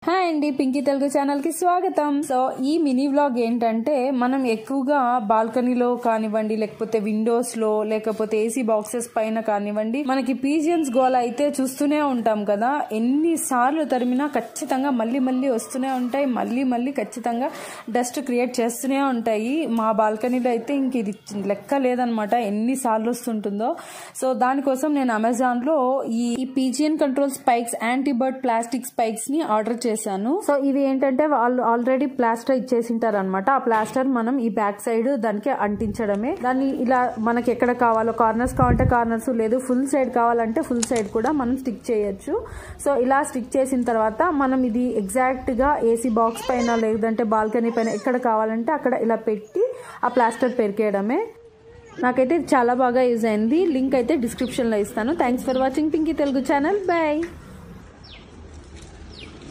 hi అండి Pinky Telugu channel కి స్వాగతం సో ఈ మినీ వ్లాగ్ ఏంటంటే మనం ఎక్కువగా బాల్కనీలో కానివ్వండి లేకపోతే విండోస్ లో లేకపోతే ఏసీ బాక్సెస్ పైన కానివ్వండి మనకి పీజియన్స్ గోల అయితే చూస్తూనే ఉంటాం కదా ఎన్ని సార్లు తరిమినా ఖచ్చితంగా మళ్ళీ మళ్ళీ వస్తూనే ఉంటాయి మళ్ళీ మళ్ళీ ఖచ్చితంగా డస్ట్ క్రియేట్ చేస్తూనే ఉంటాయి మా బాల్కనీలో అయితే ఇంక ఇది లెక్క లేదనమాట ఎన్ని సార్లు వస్తుంటుందో సో దానికోసం నేను అమెజాన్ లో ఈ pigeon control spikes anti bird plastic spikes ని ఆర్డర్ చేశాను సో ఇవి ఏంటంటే వాళ్ళు ఆల్రెడీ ప్లాస్టర్ ఇచ్చేసింటారు అనమాట ఆ ప్లాస్టర్ మనం ఈ బ్యాక్ సైడ్ దానికి అంటించడమే దాన్ని ఇలా మనకి ఎక్కడ కావాలో కార్నర్స్ కావాలంటే కార్నర్స్ లేదు ఫుల్ సైడ్ కావాలంటే ఫుల్ సైడ్ కూడా మనం స్టిక్ చేయొచ్చు సో ఇలా స్టిక్ చేసిన తర్వాత మనం ఇది ఎగ్జాక్ట్ గా ఏసీ బాక్స్ పైన లేదంటే బాల్కనీ పైన ఎక్కడ కావాలంటే అక్కడ ఇలా పెట్టి ఆ ప్లాస్టర్ పెరికేయడమే నాకైతే ఇది చాలా బాగా యూజ్ అయింది లింక్ అయితే డిస్క్రిప్షన్లో ఇస్తాను thanks for watching Pinky Telugu channel bye